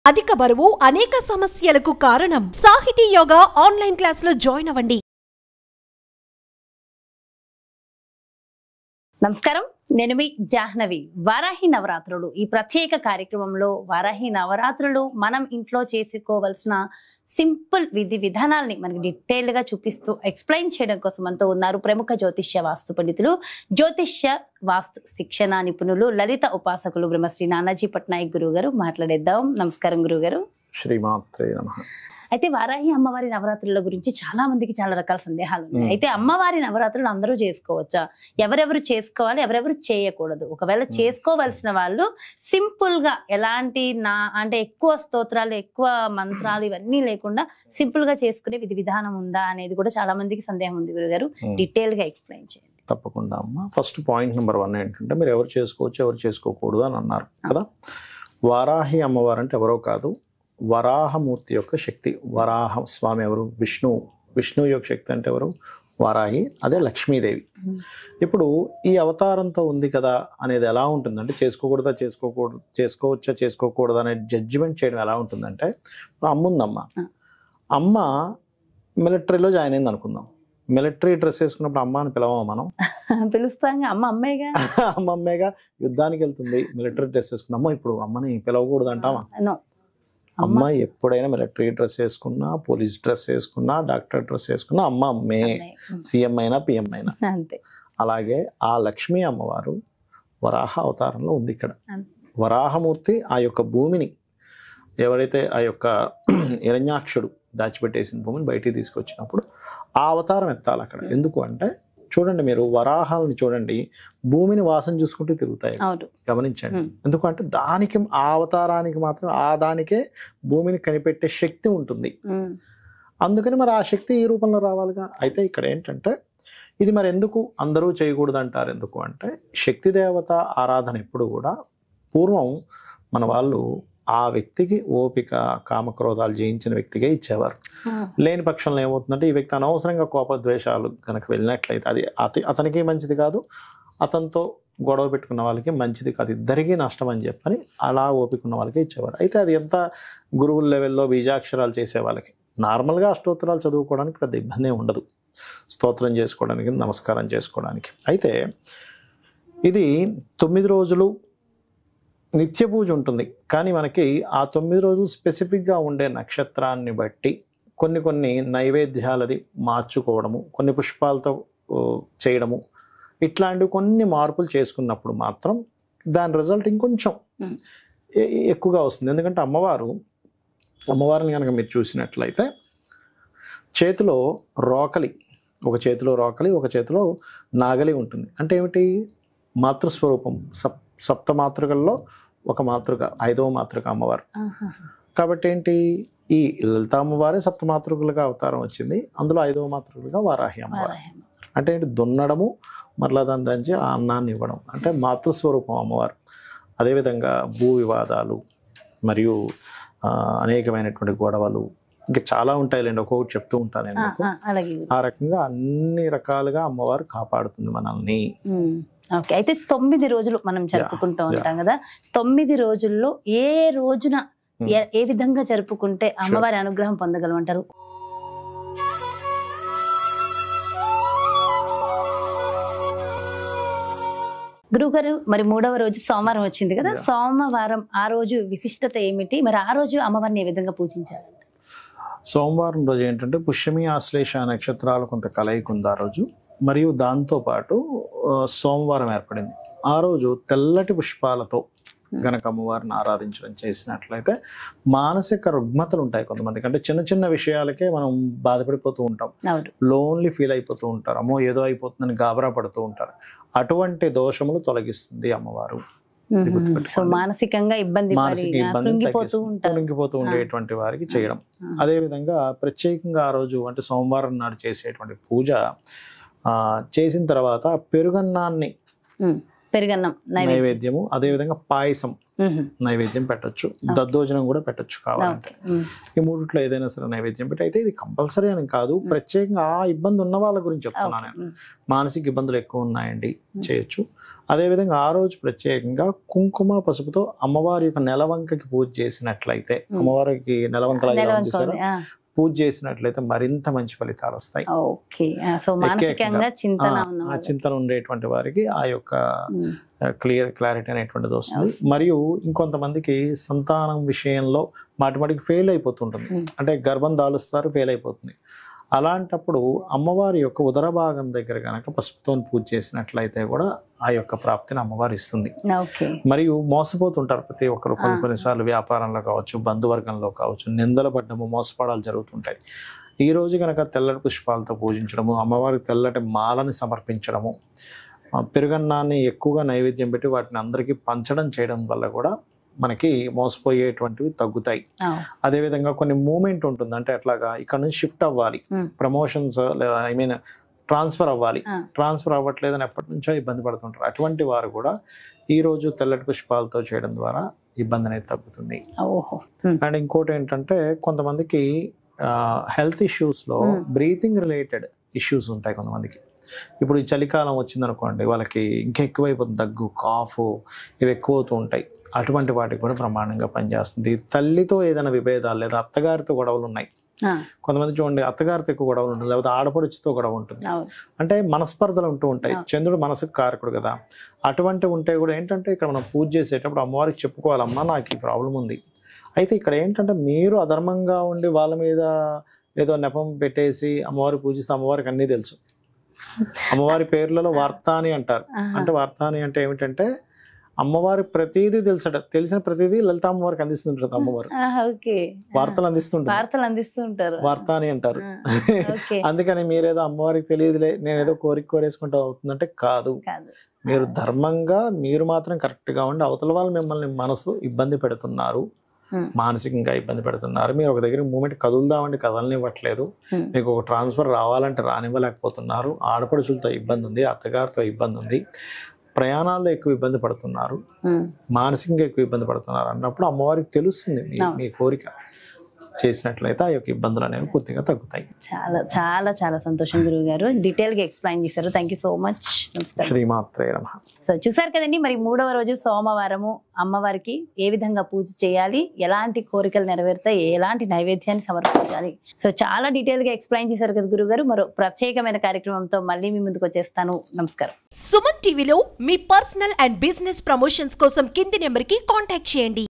అధిక బరువు అనేక సమస్యలకు కారణం సాహితీ యోగా ఆన్లైన్ క్లాసులో జాయిన్ అవ్వండి నమస్కారం నేను మీ జాహ్నవి వారాహి నవరాత్రులు ఈ ప్రత్యేక కార్యక్రమంలో వారాహి నవరాత్రులు మనం ఇంట్లో చేసుకోవలసిన సింపుల్ విధి విధానాల్ని మనకి డీటెయిల్ గా చూపిస్తూ ఎక్స్ప్లెయిన్ చేయడం కోసం మనతో ఉన్నారు ప్రముఖ జ్యోతిష్య వాస్తు పండితులు జ్యోతిష్య వాస్తు శిక్షణ నిపుణులు లలిత ఉపాసకులు బ్రహ్మశ్రీ నానాజీ పట్నాయక్ గురువు గారు మాట్లాడేద్దాం నమస్కారం గురువు గారు శ్రీమాత్రే నమ అయితే వారాహి అమ్మవారి నవరాత్రుల గురించి చాలా మందికి చాలా రకాల సందేహాలు ఉన్నాయి మ్మ్. అయితే అమ్మవారి నవరాత్రులు అందరూ చేసుకోవచ్చా ఎవరెవరు చేసుకోవాలి ఎవరెవరు చేయకూడదు ఒకవేళ చేసుకోవలసిన వాళ్ళు సింపుల్ గా ఎలాంటి నా అంటే ఎక్కువ స్తోత్రాలు ఎక్కువ మంత్రాలు ఇవన్నీ లేకుండా సింపుల్ గా చేసుకునే విధి విధానం ఉందా అనేది కూడా చాలా మందికి సందేహం ఉంది గురుగారు ఉమ్, డీటెయిల్ గా ఎక్స్ప్లెయిన్ చేయండి తప్పకుండా అమ్మ ఫస్ట్ పాయింట్ నెంబర్ వన్ ఏంటంటే మీరు ఎవరు చేసుకోవచ్చు ఎవరు చేసుకోకూడదు అని అన్నారు కదా వారాహి అమ్మవారు అంటే ఎవరో కాదు వరాహమూర్తి యొక్క శక్తి వరాహ స్వామి ఎవరు విష్ణు విష్ణు యొక్క శక్తి అంటే ఎవరు వారాహి అదే లక్ష్మీదేవి ఉమ్. ఇప్పుడు ఈ అవతారంతో ఉంది కదా అనేది ఎలా ఉంటుందంటే చేసుకోకూడదా చేసుకోకూడదు చేసుకోవచ్చా చేసుకోకూడదా అనే జడ్జిమెంట్ చేయడం ఎలా ఉంటుందంటే ఇప్పుడు అమ్మ ఉందమ్మ ఆ. అమ్మ మిలిటరీలో జాయిన్ అయింది అనుకుందాం మిలిటరీ డ్రెస్ వేసుకున్నప్పుడు అమ్మ అని పిలవమా మనం పిలుస్తాంగా అమ్మ అమ్మాయిగా అమ్మ అమ్మేగా యుద్ధానికి వెళ్తుంది మిలిటరీ డ్రెస్ వేసుకున్న అమ్మ ఇప్పుడు అమ్మని పిలవకూడదు అంటామా నో అమ్మ ఎప్పుడైనా మిలిటరీ డ్రెస్ వేసుకున్నా పోలీస్ డ్రెస్ వేసుకున్నా డాక్టర్ డ్రెస్ వేసుకున్నా అమ్మ అమ్మే అమ్మాయి. ఉమ్. సీఎం అయినా పిఎం అయినా అంతే అలాగే ఆ లక్ష్మీ అమ్మవారు వరాహ అవతారంలో ఉంది ఇక్కడ అవును. వరాహమూర్తి ఆ యొక్క భూమిని ఎవరైతే ఆ యొక్క హిరణ్యాక్షుడు దాచిపెట్టేసిన భూమిని బయటికి తీసుకొచ్చినప్పుడు ఆ అవతారం ఎత్తాలి అక్కడ ఎందుకు అంటే చూడండి మీరు వరాహాలని చూడండి భూమిని వాసన చూసుకుంటూ తిరుగుతాయి అవును గమనించండి ఉమ్. ఎందుకంటే దానికి ఆ అవతారానికి మాత్రం ఆ దానికే భూమిని కనిపెట్టే శక్తి ఉంటుంది ఉమ్. అందుకని మరి ఆ శక్తి ఈ రూపంలో రావాలిగా అయితే ఇక్కడ ఏంటంటే ఇది మరి ఎందుకు అందరూ చేయకూడదు అంటారు ఎందుకు అంటే శక్తి దేవత ఆరాధన ఎప్పుడు కూడా పూర్వం మన వాళ్ళు ఆ వ్యక్తికి ఓపిక కామక్రోధాలు జయించిన వ్యక్తిగా ఇచ్చేవారు ఉమ్. లేని పక్షంలో ఏమవుతుందంటే ఈ వ్యక్తి అనవసరంగా కోపద్వేషాలు కనుక వెళ్ళినట్లయితే అది అతి అతనికి మంచిది కాదు అతనితో గొడవ పెట్టుకున్న వాళ్ళకి మంచిది కాదు ఇద్దరికీ నష్టం అని చెప్పని అలా ఓపిక ఉన్న వాళ్ళకి ఇచ్చేవారు అయితే అది ఎంత గురువుల లెవెల్లో బీజాక్షరాలు చేసే వాళ్ళకి నార్మల్గా అష్టోత్తరాలు చదువుకోవడానికి పెద్ద ఇబ్బంది ఏం ఉండదు స్తోత్రం చేసుకోవడానికి నమస్కారం చేసుకోవడానికి అయితే ఇది తొమ్మిది రోజులు నిత్య పూజ ఉంటుంది కానీ మనకి ఆ తొమ్మిది రోజులు స్పెసిఫిక్గా ఉండే నక్షత్రాన్ని బట్టి కొన్ని కొన్ని నైవేద్యాలది మార్చుకోవడము కొన్ని పుష్పాలతో ఓ, చేయడము ఇట్లాంటివి కొన్ని మార్పులు చేసుకున్నప్పుడు మాత్రం దాని రిజల్ట్ ఇంకొంచెం Hmm. ఎ- ఎ- ఎక్కువగా వస్తుంది ఎందుకంటే అమ్మవారు అమ్మవారిని కనుక మీరు చూసినట్లయితే చేతిలో రోకలి ఒక చేతిలో రోకలి ఒక చేతిలో నాగలి ఉంటుంది అంటే ఏమిటి మాతృస్వరూపం సప్ సప్త మాతృకల్లో ఒక మాతృక ఐదవ మాతృక అమ్మవారు ఆహా. కాబట్టి ఏంటి ఈ లలిత అమ్మవారే సప్త మాతృకులుగా అవతారం వచ్చింది అందులో ఐదవ మాతృకులుగా వారాహి అమ్మవారు వారాహి. అంటే ఏంటి దున్నడము మరలా దాని దంచి ఆ అన్నాన్ని ఇవ్వడం అంటే మాతృస్వరూపం అమ్మవారు అదేవిధంగా భూ వివాదాలు మరియు ఆ, అనేకమైనటువంటి గొడవలు ఇంకా చాలా ఉంటాయిలేండి ఒక్కొక్కటి చెప్తూ ఉంటాను నేను ఆ, మీకు. ఆ, అలాగే ఆ రకంగా అన్ని రకాలుగా అమ్మవారు కాపాడుతుంది మనల్ని ఉమ్. ఓకే అయితే తొమ్మిది రోజులు మనం జరుపుకుంటూ ఉంటాం కదా తొమ్మిది రోజుల్లో ఏ రోజున Hmm. ఏ- ఏ విధంగా జరుపుకుంటే అమ్మవారి అనుగ్రహం పొందగలమంటారు గురుగారు మరి మూడవ రోజు సోమవారం వచ్చింది కదా Yeah. సోమవారం ఆ రోజు విశిష్టత ఏమిటి మరి ఆ రోజు అమ్మవారిని ఏ విధంగా పూజించాలి సోమవారం రోజు ఏంటంటే పుష్యమి ఆశ్లేష నక్షత్రాలు కొంత కలయిక ఉంది ఆ రోజు మరియు దాంతోపాటు ఆ, సోమవారం ఏర్పడింది ఆ రోజు తెల్లటి పుష్పాలతో గనక అమ్మవారిని ఆరాధించడం చేసినట్లయితే మానసిక రుగ్మతలు ఉంటాయి కొంతమందికి అంటే చిన్న చిన్న విషయాలకే మనం బాధపడిపోతూ ఉంటాం అవును లోన్లీ ఫీల్ అయిపోతూ ఉంటారు అమ్మో ఏదో అయిపోతుందని గాబరా పడుతూ ఉంటారు అటువంటి దోషములు తొలగిస్తుంది అమ్మవారు ఇది సో గుర్తుపెట్టుకోండి. మానసికంగా ఇబ్బంది మానసిక పడి ఇబ్బంది కృంగిపోతూ ఉంటారు కృంగిపోతూ ఉండేటువంటి వారికి చేయడం ఆ. అదే విధంగా ప్రత్యేకంగా ఆ రోజు అంటే సోమవారం నాడు చేసేటువంటి పూజ ఆ, చేసిన తర్వాత పెరుగన్నాన్ని ఉమ్. పెరుగన్నం నైవేద్యం నైవేద్యము అదే విధంగా పాయసం మ్మ్. నైవేద్యం పెట్టొచ్చు దద్దోజనం కూడా పెట్టొచ్చు కావాలంటే ఓకే మ్మ్. ఈ మూడిట్లో ఏదైనా సరే నైవేద్యం పెట్టి అయితే ఇది కంపల్సరీ అని కాదు ప్రత్యేకంగా ఆ ఇబ్బంది ఉన్న వాళ్ళ గురించి చెప్తున్నాను ఓకే నేను మ్మ్. మానసిక ఇబ్బందులు ఎక్కువ ఉన్నాయండి చేయొచ్చు అదేవిధంగా ఆ రోజు ప్రత్యేకంగా కుంకుమ పసుపుతో అమ్మవారి యొక్క నెలవంకకి పూజ చేసినట్లయితే అమ్మవారికి నెలవంకల నెలవంక చేశారు ఉంది. ఆ, పూజ చేసినట్లయితే మరింత మంచి ఫలితాలు వస్తాయి ఓకే ఆ, సో మానసికంగా చింతన ఆ, ఉన్న ఆ వాళ్ళు. చింతన ఉండేటువంటి వారికి ఆ యొక్క మ్మ్. క్లియర్ క్లారిటీ అనేటువంటిది వస్తుంది మరియు ఇంకొంతమందికి సంతానం విషయంలో మాటి మాటికి ఫెయిల్ అయిపోతుంటుంది Hmm. అంటే గర్భం దాలుస్తారు ఫెయిల్ అయిపోతుంది అలాంటప్పుడు అమ్మవారి యొక్క ఉదర భాగం దగ్గర కనుక పసుపుతో పూజ చేసినట్లయితే కూడా ఆ యొక్క ప్రాప్తిని అమ్మవారు ఇస్తుంది ఓకే మరియు మోసపోతుంటారు ప్రతి ఒక్కరు కొన్ని కొన్నిసార్లు వ్యాపారంలో కావచ్చు బంధువర్గంలో కావచ్చు నిందల పడ్డము మోసపడాలు జరుగుతుంటాయి ఈ రోజు కనుక తెల్లటి పుష్పాలతో పూజించడము అమ్మవారికి తెల్లటి మాలని సమర్పించడము ఆ, పెరుగన్నాన్ని ఎక్కువగా నైవేద్యం పెట్టి వాటిని అందరికీ పంచడం చేయడం వల్ల కూడా మనకి మోసపోయేటువంటివి తగ్గుతాయి ఆ, అదేవిధంగా కొన్ని మూమెంట్ ఉంటుంది అంటే అట్లాగా ఇక్కడ నుంచి షిఫ్ట్ అవ్వాలి మ్మ్. ప్రమోషన్స్ లేదా ఐ మీన్ ట్రాన్స్ఫర్ అవ్వాలి ఆ. ట్రాన్స్ఫర్ అవ్వట్లేదని ఎప్పటి నుంచో ఇబ్బంది పడుతుంటారు అటువంటి వారు కూడా ఈ రోజు తెల్లటి పుష్పాలతో చేయడం ద్వారా ఇబ్బంది అనేది తగ్గుతుంది ఓహో మ్మ్. అండ్ ఇంకోటి ఏంటంటే కొంతమందికి హెల్త్ ఇష్యూస్లో Hmm. బ్రీతింగ్ రిలేటెడ్ ఇష్యూస్ ఉంటాయి కొంతమందికి ఇప్పుడు ఈ చలికాలం వచ్చిందనుకోండి వాళ్ళకి ఇంకా ఎక్కువైపోతుంది దగ్గు కాఫ్ ఇవి ఎక్కువ అవుతూ ఉంటాయి అటువంటి వాటికి కూడా బ్రహ్మాండంగా పనిచేస్తుంది తల్లితో ఏదైనా విభేదాలు లేదా అత్తగారితో గొడవలు ఉన్నాయి ఆ, కొంతమంది చూడండి అత్తగారితో ఎక్కువ గొడవలు ఉంటుంది లేకపోతే ఆడపడుచుతో గొడవ ఉంటుంది అవును అంటే మనస్పర్ధలు ఉంటూ ఉంటాయి అవును. చంద్రుడు మనసుకు కారకుడు కదా అటువంటి ఉంటే కూడా ఏంటంటే ఇక్కడ మనం పూజ చేసేటప్పుడు అమ్మవారికి చెప్పుకోవాలమ్మా నాకు ఈ ప్రాబ్లం ఉంది అయితే ఇక్కడ ఏంటంటే మీరు అధర్మంగా ఉండి వాళ్ళ మీద ఏదో నెపం పెట్టేసి అమ్మవారి పూజిస్తే అమ్మవారికి అన్నీ తెలుసు అమ్మవారి పేర్లలో వార్తాని అంటారు ఆహా. అంటే వార్తాని అంటే ఏమిటంటే అమ్మవారి ప్రతిదీ తెలుసట తెలిసిన ప్రతిదీ లలిత అమ్మవారికి అందిస్తుంటారు అమ్మవారు ఆహా, ఓకే వార్తలు అందిస్తుంటారు వార్తలు అందిస్తూ ఉంటారు వార్తాని అంటారు ఆ, ఓకే అందుకని మీరేదో అమ్మవారికి తెలియదులే నేను ఏదో కోరిక కోరేసుకుంటూ అవుతుందంటే కాదు కాదు మీరు ధర్మంగా మీరు మాత్రం కరెక్ట్ గా ఉండి అవతల వాళ్ళు మిమ్మల్ని మనసు ఇబ్బంది పెడుతున్నారు మ్మ్. మానసికంగా ఇబ్బంది పెడుతున్నారు మీరు ఒక దగ్గర మూమెంట్ కదులుదామంటే కదలనివ్వట్లేదు మ్మ్. మీకు ఒక ట్రాన్స్ఫర్ రావాలంటే రానివ్వలేకపోతున్నారు ఆడపడుచులతో ఇబ్బంది ఉంది అత్తగారితో ఇబ్బంది ఉంది ప్రయాణాల్లో ఎక్కువ ఇబ్బంది పడుతున్నారు మ్మ్. మానసికంగా ఎక్కువ ఇబ్బంది పడుతున్నారు అన్నప్పుడు అమ్మవారికి తెలుస్తుంది మీ అవును. మీ కోరిక చేసినట్లయితే ఆ యొక్క ఇబ్బందులు అనేవి పూర్తిగా తగ్గుతాయి చాలా చాలా చాలా సంతోషం గురువు గారు డీటెయిల్ గా ఎక్స్ప్లెయిన్ చేశారు థ్యాంక్ యూ సో మచ్ నమస్కారం శ్రీమాత్రే నమ సో చూసారు కదండి మరి మూడవ రోజు సోమవారము అమ్మవారికి ఏ విధంగా పూజ చేయాలి ఎలాంటి కోరికలు నెరవేరుతాయి ఎలాంటి నైవేద్యాన్ని సమర్పించాలి సో చాలా డీటెయిల్ గా ఎక్స్ప్లెయిన్ చేశారు కదా గురుగారు మరో ప్రత్యేకమైన కార్యక్రమంతో మళ్ళీ మీ ముందుకు వచ్చేస్తాను నమస్కారం సుమన్ టీవీలో మీ పర్సనల్ అండ్ బిజినెస్ ప్రమోషన్స్ కోసం కింది నెంబర్కి కాంటాక్ట్ చేయండి